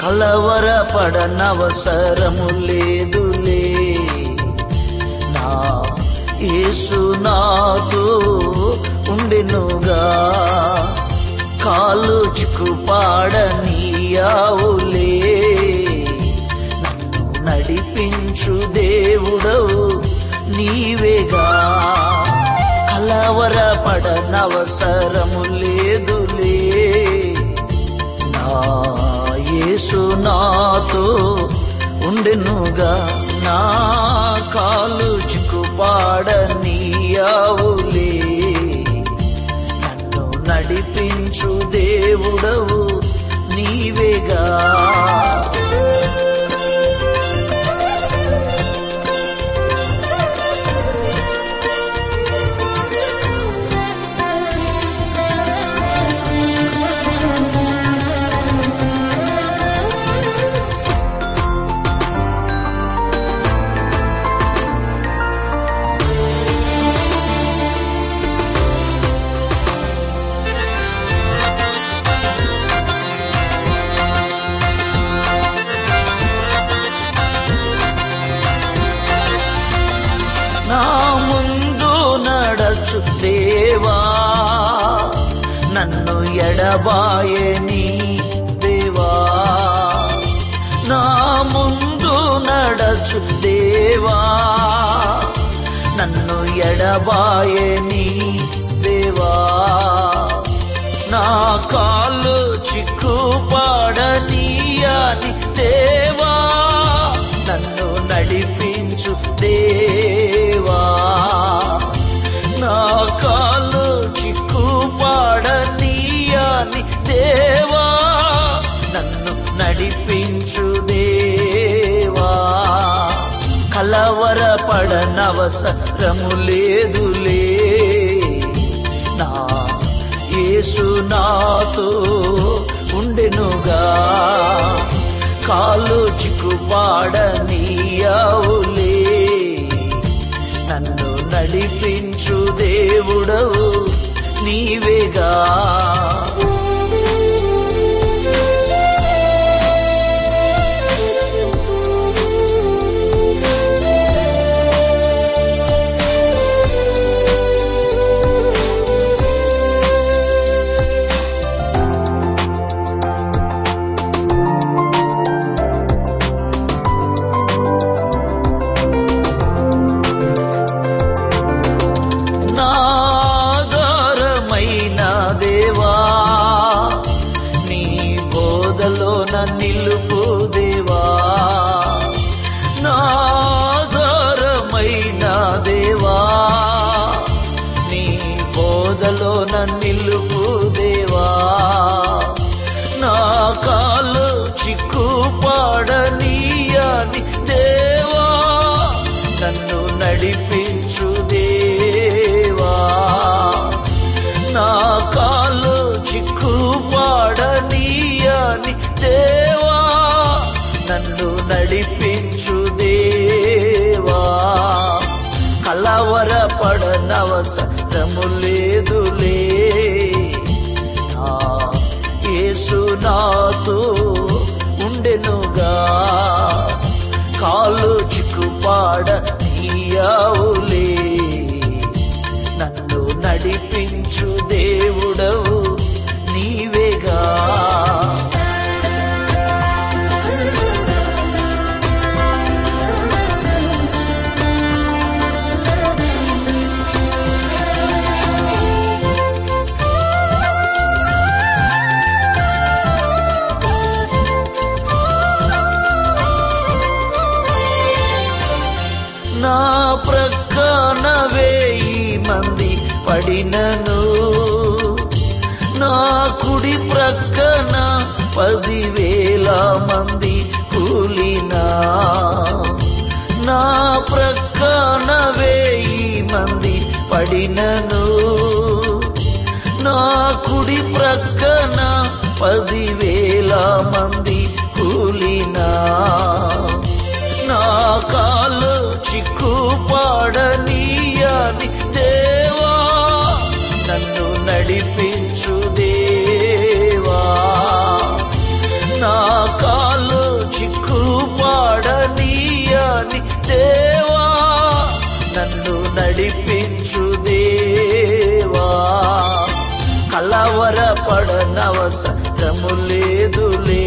కలవరపడనవసరము లేదులే నా యేసు నాతో ఉండెనుగా కాలు చిక్కుపాడనీయావులే నన్ను నడిపించు దేవుడవు నీవేగా కలవరపడనవసరము లేదులే నా యేసు నాతో ఉండెనుగా నా కాలు చిక్కుపాడనీయావులే నన్ను నడిపించు దేవుడవు నీవేగా నా ముందు నడచు దేవా నన్ను ఎడబాయని దేవా నా ముందు నడచు దేవా నన్ను ఎడబాయని దేవా నా కాళ్ళు చిక్కుపాడనీయని దేవా నన్ను నడిపించు దేవా నా కాళ్ళు చిక్కుపాడనీయని దేవా నన్ను నడిపించు దేవా కలవరపడనవసరము లేదులే నా యేసు నాతో ఉండెనుగా కాలు చిక్కుపాడనీయావులే నన్ను నడిపించు దేవుడవు నీవేగా నాదారమైన దేవా నీ బోధలోన నిలుపు దేవా నాదారమైన దేవా నీ బోధలోన నిలుపు దేవా నా కాలు చిక్కుపాడనీయని దేవా నన్ను నడిపించు దేవా నా కాలు చిక్కుపాడనీయని దేవా నన్ను నడిపించు దేవా కలవరపడనవసరము లేదులే నా యేసు నాతో ఉండెనుగా కాలు చిక్కుపాడ నీయావులే నన్ను నడిపించు దేవుడవు నీవేగా నా ప్రక్కన వేయి మంది పడినను నా కుడి ప్రక్కన పదివేల మంది కూలినా నా ప్రక్కన వేయి మంది పడినను నా కుడి ప్రక్కన పదివేల మంది కూలినా నా కాలు చిక్కుపాడనీయని దేవా నన్ను నడిపించు దేవా నా కాలు చిక్కుపాడనీయని దేవా నన్ను నడిపించు దేవా కలవరపడనవసరము లేదులే